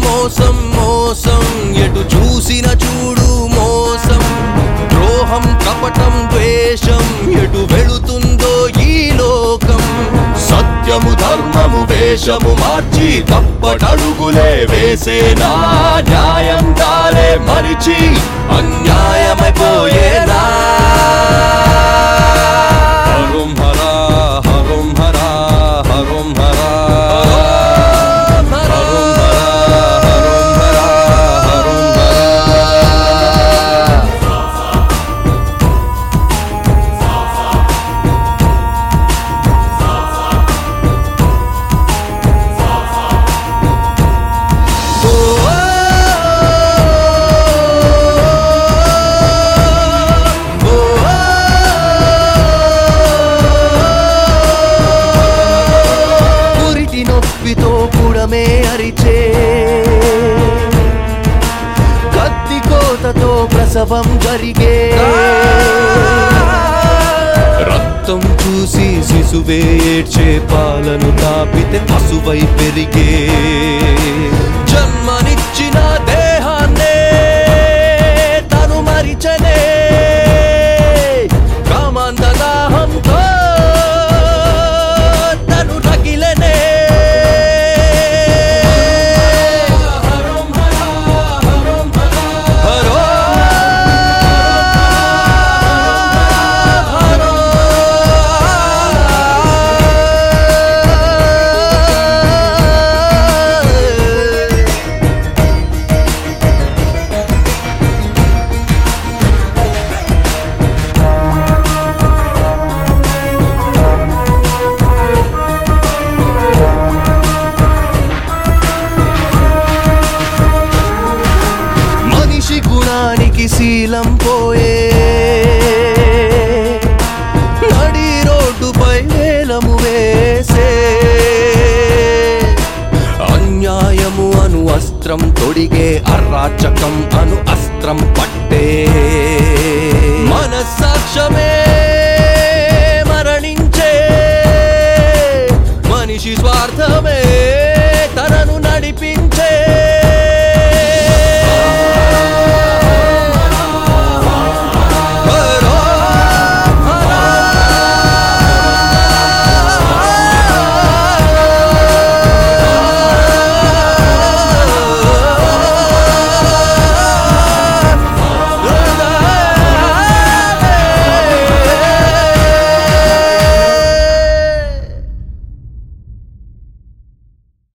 మోసం మోసం ఎటు చూసిన చూడు మోసం ద్రోహం కపటం ద్వేషం ఎటు వెళుతుందో ఈ లోకం సత్యము ధర్మము వేషము మార్చి తప్పటడుగులే వేసేనా న్యాయం తాలే మరిచి అన్యాయమైపోయేనా హరం హరా హరం హరా హరం హరా హరం హరా హరం హరా హరం హరా పురిటి నొప్పితో పుడమే అరిచే కత్తి కోతతో ప్రసవం జరిగే రక్తం చూసి శిశువే ఏడ్చే పాలను తాపితే పశువై పెరిగే జన్మనిచ్చిన దేహాన్నే తను మరిచనే కామాంధదాహంతో తను రగిలనే హరో మనిషి గుణానికి శీలం పోయే నడి రోడ్డుపై వేలము వేసే అన్యాయము అను అస్త్రం తొడిగే అరాచకం అను అస్త్రం పట్టే మనస్సాక్షమే మరణించే మనిషి స్వార్థమే